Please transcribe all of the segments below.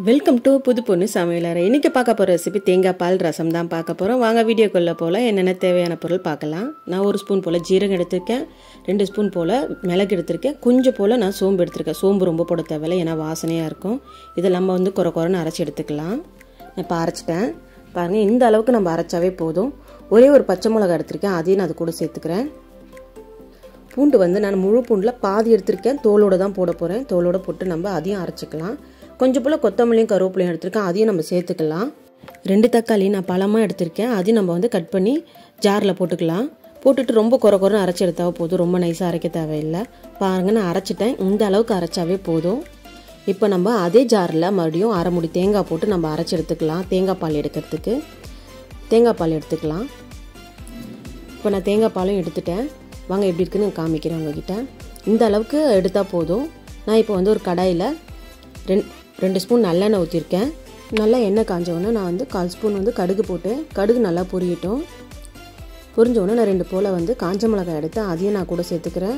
welcome to புது பொண்ணு சமையலறை இன்றைக்கி பார்க்க போகிற ரெசிபி தேங்காய் பால் ரசம் தான் பார்க்க போகிறோம் வாங்க வீடியோக்குள்ளே போல் என்னென்ன தேவையான பொருள் பார்க்கலாம் நான் ஒரு ஸ்பூன் போல் ஜீரகம் எடுத்திருக்கேன் ரெண்டு ஸ்பூன் போல் மிளகு எடுத்திருக்கேன் கொஞ்சம் போல் நான் சோம்பு எடுத்திருக்கேன் சோம்பு ரொம்ப போட தேவையில்லை ஏன்னா வாசனையாக இருக்கும் இதை நம்ம வந்து குறை குறைன்னு அரைச்சி எடுத்துக்கலாம் நான் இப்போ அரைச்சிட்டேன் பாருங்கள் இந்த அளவுக்கு நம்ம அரைச்சாவே போதும் ஒரே ஒரு பச்சை மிளகா எடுத்திருக்கேன் அதையும் நான் அது கூட சேர்த்துக்கிறேன் பூண்டு வந்து நான் முழு பூண்டில் பாதி எடுத்திருக்கேன் தோலோடு தான் போட போகிறேன் தோலோடு போட்டு நம்ம அதையும் அரைச்சிக்கலாம் கொஞ்சம் போல் கொத்தமல்லியும் கருவேப்பிலையும் எடுத்திருக்கேன் அதையும் நம்ம சேர்த்துக்கலாம் ரெண்டு தக்காளி நான் பழமாக எடுத்திருக்கேன் அதையும் நம்ம வந்து கட் பண்ணி ஜாரில் போட்டுக்கலாம் போட்டுட்டு ரொம்ப குறை குறை அரைச்சி எடுத்தால் போதும் ரொம்ப நைஸாக அரைக்க தேவையில்லை பாருங்கள் நான் அரைச்சிட்டேன் இந்த அளவுக்கு அரைச்சாவே போதும் இப்போ நம்ம அதே ஜாரில் மறுபடியும் அரை முடி தேங்காய் போட்டு நம்ம அரைச்சி எடுத்துக்கலாம் தேங்காய் பால் எடுக்கிறதுக்கு தேங்காய் பால் எடுத்துக்கலாம் இப்போ நான் தேங்காய் பாலும் எடுத்துட்டேன் வாங்க எப்படி இருக்குன்னு காமிக்கிறேன் உங்ககிட்ட இந்த அளவுக்கு எடுத்தால் போதும் நான் இப்போ வந்து ஒரு கடாயில் ரெண் ரெண்டு ஸ்பூன் நல்லெண்ணெய் ஊற்றிருக்கேன் நல்லா எண்ணெய் காஞ்சவொடனே நான் வந்து கால் ஸ்பூன் வந்து கடுகு போட்டு கடுகு நல்லா பொரியட்டும் பொரிஞ்சவொடனே நான் ரெண்டு போல் வந்து காஞ்ச மிளகாய் எடுத்து அதையும் நான் கூட சேர்த்துக்கிறேன்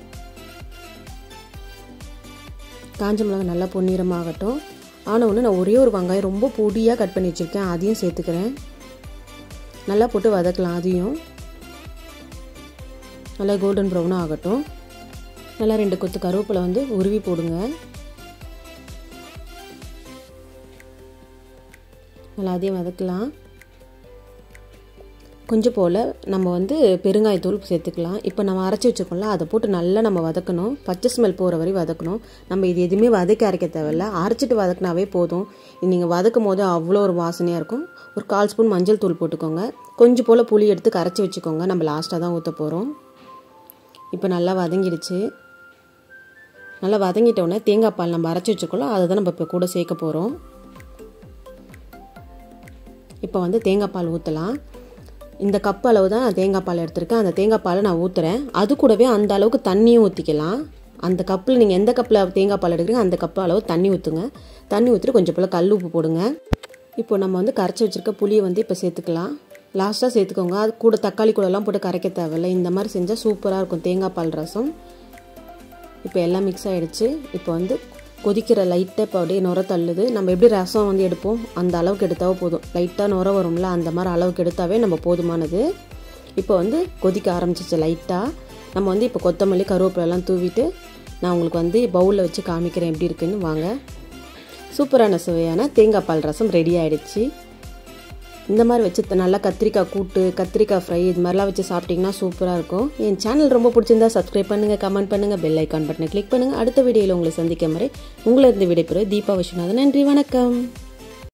காஞ்ச மிளகாய் நல்லா பொன்னிறமாகட்டும் ஆனவுடனே நான் ஒரே ஒரு வெங்காயம் ரொம்ப பொடியாக கட் பண்ணி வச்சுருக்கேன் அதையும் சேர்த்துக்கிறேன் நல்லா போட்டு வதக்கலாம் அதையும் நல்லா கோல்டன் ப்ரௌனாக ஆகட்டும் நல்லா ரெண்டு கொத்து கருவேப்பிலை வந்து உருவி போடுங்க நல்லா அதையும் வதக்கலாம் கொஞ்சம் போல் நம்ம வந்து பெருங்காயத்தூள் சேர்த்துக்கலாம் இப்போ நம்ம அரைச்சி வச்சுருக்கோம்ல அதை போட்டு நல்லா நம்ம வதக்கணும் பச்சை ஸ்மெல் போகிற வரை வதக்கணும் நம்ம இது எதுவுமே வதக்கி அரைக்க தேவையில்ல அரைச்சிட்டு வதக்கினாவே போதும் நீங்கள் வதக்கும் போது அவ்வளோ ஒரு வாசனையாக இருக்கும் ஒரு கால் ஸ்பூன் மஞ்சள் தூள் போட்டுக்கோங்க கொஞ்சம் போல் புளி எடுத்து கரைச்சி வச்சுக்கோங்க நம்ம லாஸ்ட்டாக தான் ஊற்ற போகிறோம் இப்போ நல்லா வதங்கிடுச்சு நல்லா வதங்கிட்டோடனே தேங்காய் பால் நம்ம அரைச்சி வச்சுக்கோல அதை தான் நம்ம இப்போ கூட சேர்க்க போகிறோம் இப்போ வந்து தேங்காய் பால் ஊற்றலாம் இந்த கப் அளவு தான் நான் தேங்காய் பால் எடுத்திருக்கேன் அந்த தேங்காய் பாலை நான் ஊற்றுறேன் அது கூடவே அந்த அளவுக்கு தண்ணியும் ஊற்றிக்கலாம் அந்த கப்பில் நீங்கள் எந்த கப்பில் தேங்காய் பால் எடுக்கிறீங்க அந்த கப்பு அளவு தண்ணி ஊற்றுங்க தண்ணி ஊற்றிட்டு கொஞ்சம் போல் கல் உப்பு போடுங்க இப்போ நம்ம வந்து கரைச்சி வச்சுருக்க புளியை வந்து இப்போ சேர்த்துக்கலாம் லாஸ்ட்டாக சேர்த்துக்கோங்க அது கூட தக்காளி கூடலாம் போட்டு கரைக்க தேவையில்லை இந்த மாதிரி செஞ்சால் சூப்பராக இருக்கும் தேங்காய் பால் ரசம் இப்போ எல்லாம் மிக்ஸ் ஆகிடுச்சு இப்போ வந்து கொதிக்கிற லைட்டாக இப்போ அப்படியே நுர தள்ளுது நம்ம எப்படி ரசம் வந்து எடுப்போம் அந்த அளவுக்கு எடுத்தாவே போதும் லைட்டாக நுர வரும்ல அந்த மாதிரி அளவுக்கு எடுத்தாவே நம்ம போதுமானது இப்போ வந்து கொதிக்க ஆரம்பிச்சிச்சு லைட்டாக நம்ம வந்து இப்போ கொத்தமல்லி கருவேப்பிலெல்லாம் தூவிட்டு நான் உங்களுக்கு வந்து பவுலில் வச்சு காமிக்கிறேன் எப்படி இருக்குன்னு வாங்க சூப்பரான சுவையான தேங்காய் பால் ரசம் ரெடி ஆகிடுச்சு இந்த மாதிரி வச்சு நல்லா கத்திரிக்காய் கூட்டு கத்திரிக்காய் ஃப்ரை இது மாதிரிலாம் வச்சு சாப்பிட்டிங்கன்னா சூப்பராக இருக்கும் என் சேனல் ரொம்ப பிடிச்சிருந்தா சப்ஸ்கிரைப் பண்ணுங்கள் கமெண்ட் பண்ணுங்கள் பெல் ஐக்கான் பட்டனை கிளிக் பண்ணுங்கள் அடுத்த வீடியோவில் உங்களை சந்திக்க மாதிரி உங்களை இருந்து விடைபெறும் தீபா விஸ்வநாதன் நன்றி வணக்கம்